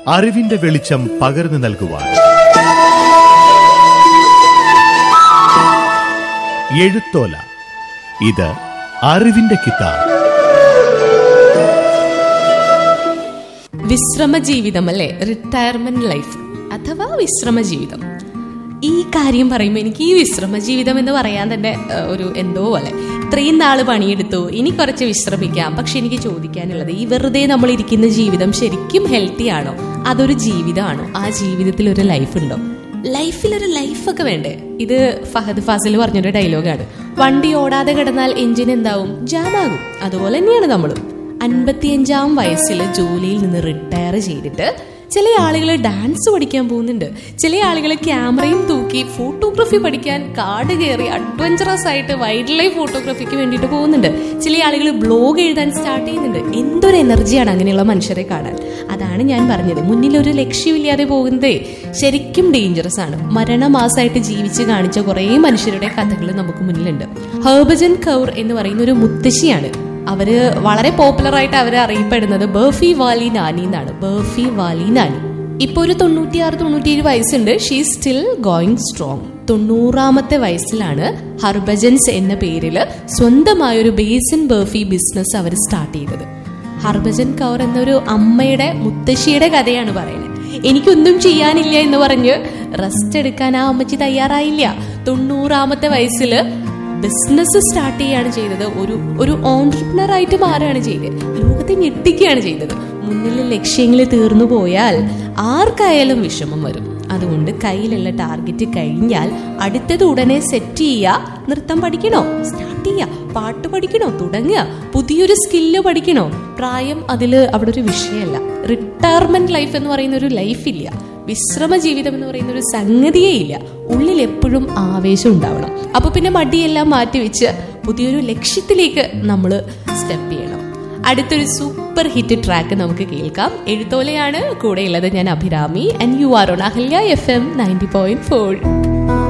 അറിവിന്റെ വെളിച്ചം പകർന്നു നൽകുവാൻ എഴുത്തോല ഇത് അറിവിന്റെ കിതാബ് വിശ്രമ ജീവിതം അല്ലെ റിട്ടയർമെന്റ് ലൈഫ് അഥവാ വിശ്രമ ജീവിതം ഈ കാര്യം പറയുമ്പോൾ എനിക്ക് ഈ വിശ്രമ ജീവിതം എന്ന് പറയാൻ തന്നെ ഏഹ്, ഒരു എന്തോ പോലെ ഇത്രയും നാള് പണിയെടുത്തു ഇനി കുറച്ച് വിശ്രമിക്കാം പക്ഷെ എനിക്ക് ചോദിക്കാനുള്ളത് ഈ വെറുതെ നമ്മൾ ഇരിക്കുന്ന ജീവിതം ശരിക്കും ഹെൽത്തി ആണോ അതൊരു ജീവിതമാണോ ആ ജീവിതത്തിൽ ഒരു ലൈഫ് ഉണ്ടോ ലൈഫിൽ ഒരു ലൈഫൊക്കെ വേണ്ടേ ഇത് ഫഹദ് ഫാസിൽ പറഞ്ഞൊരു ഡയലോഗാണ് വണ്ടി ഓടാതെ കിടന്നാൽ എഞ്ചിൻ എന്താവും ജാമാകും അതുപോലെ തന്നെയാണ് നമ്മളും അൻപത്തിയഞ്ചാം വയസ്സിൽ ജോലിയിൽ നിന്ന് റിട്ടയർ ചെയ്തിട്ട് ചില ആളുകൾ ഡാൻസ് പഠിക്കാൻ പോകുന്നുണ്ട് ചില ആളുകൾ ക്യാമറയും തൂക്കി ഫോട്ടോഗ്രാഫി പഠിക്കാൻ കാട് കയറി അഡ്വഞ്ചറസ് ആയിട്ട് വൈൽഡ് ലൈഫ് ഫോട്ടോഗ്രാഫിക്ക് വേണ്ടിയിട്ട് പോകുന്നുണ്ട് ചില ആളുകൾ ബ്ലോഗ് എഴുതാൻ സ്റ്റാർട്ട് ചെയ്യുന്നുണ്ട് എന്തൊരു എനർജിയാണ് അങ്ങനെയുള്ള മനുഷ്യരെ കാണാൻ അതാണ് ഞാൻ പറഞ്ഞത് മുന്നിൽ ഒരു ലക്ഷ്യമില്ലാതെ പോകുന്നതേ ശരിക്കും ഡേഞ്ചറസ് ആണ് മരണമാസമായിട്ട് ജീവിച്ച് കാണിച്ച കുറേ മനുഷ്യരുടെ കഥകൾ നമുക്ക് മുന്നിലുണ്ട് ഹർബജൻ കൗർ എന്ന് പറയുന്ന ഒരു മുത്തശ്ശിയാണ് അവര് വളരെ പോപ്പുലർ ആയിട്ട് അവർ അറിയപ്പെടുന്നത് ബർഫി വാലി നാനി എന്നാണ് ബർഫി വാലി നാനി ഇപ്പൊ ഒരു തൊണ്ണൂറ്റിയാറ് തൊണ്ണൂറ്റിയേഴ് വയസ്സുണ്ട് ഷീ സ്റ്റിൽ ഗോയിങ് സ്ട്രോങ് തൊണ്ണൂറാമത്തെ വയസ്സിലാണ് ഹർബജൻസ് എന്ന പേരില് സ്വന്തമായ ഒരു ബേസിൻ ബർഫി ബിസിനസ് അവർ സ്റ്റാർട്ട് ചെയ്തത് ഹർഭജൻ കൗർ എന്നൊരു അമ്മയുടെ മുത്തശ്ശിയുടെ കഥയാണ് പറയുന്നത് എനിക്കൊന്നും ചെയ്യാനില്ല എന്ന് പറഞ്ഞ് റെസ്റ്റ് എടുക്കാൻ ആ അമ്മച്ചി തയ്യാറായില്ല തൊണ്ണൂറാമത്തെ വയസ്സിൽ ബിസിനസ് സ്റ്റാർട്ട് ചെയ്യാണ് ചെയ്തത് ഒരു ഒരു ഓൺടർപ്രണർ ആയിട്ട് മാറുകയാണ് ചെയ്തത് ലോകത്തെ ഞെട്ടിക്കുകയാണ് ചെയ്തത് മുന്നിൽ ലക്ഷ്യങ്ങൾ തീർന്നു പോയാൽ ആർക്കായാലും വിഷമം വരും അതുകൊണ്ട് കയ്യിലുള്ള ടാർഗറ്റ് കഴിഞ്ഞാൽ അടുത്തത് ഉടനെ സെറ്റ് ചെയ്യുക നൃത്തം പഠിക്കണോ സ്റ്റാർട്ട് ചെയ്യുക പാട്ട് പഠിക്കണോ തുടങ്ങുക പുതിയൊരു സ്കില്ല് പഠിക്കണോ പ്രായം അതിൽ അവിടെ ഒരു വിഷയമല്ല റിട്ടയർമെന്റ് ലൈഫ് എന്ന് പറയുന്ന ഒരു ലൈഫില്ല വിശ്രമ ജീവിതം എന്ന് പറയുന്ന ഒരു സംഗതിയേ ഇല്ല ഉള്ളിൽ എപ്പോഴും ആവേശം ഉണ്ടാവണം അപ്പൊ പിന്നെ മടിയെല്ലാം മാറ്റിവെച്ച് പുതിയൊരു ലക്ഷ്യത്തിലേക്ക് നമ്മൾ സ്റ്റെപ്പ് ചെയ്യണം അടുത്തൊരു സൂപ്പർ ഹിറ്റ് ട്രാക്ക് നമുക്ക് കേൾക്കാം എഴുത്തോലയാണ് കൂടെയുള്ളത് ഞാൻ Abhirami and you are on Ahalya F M ninety point four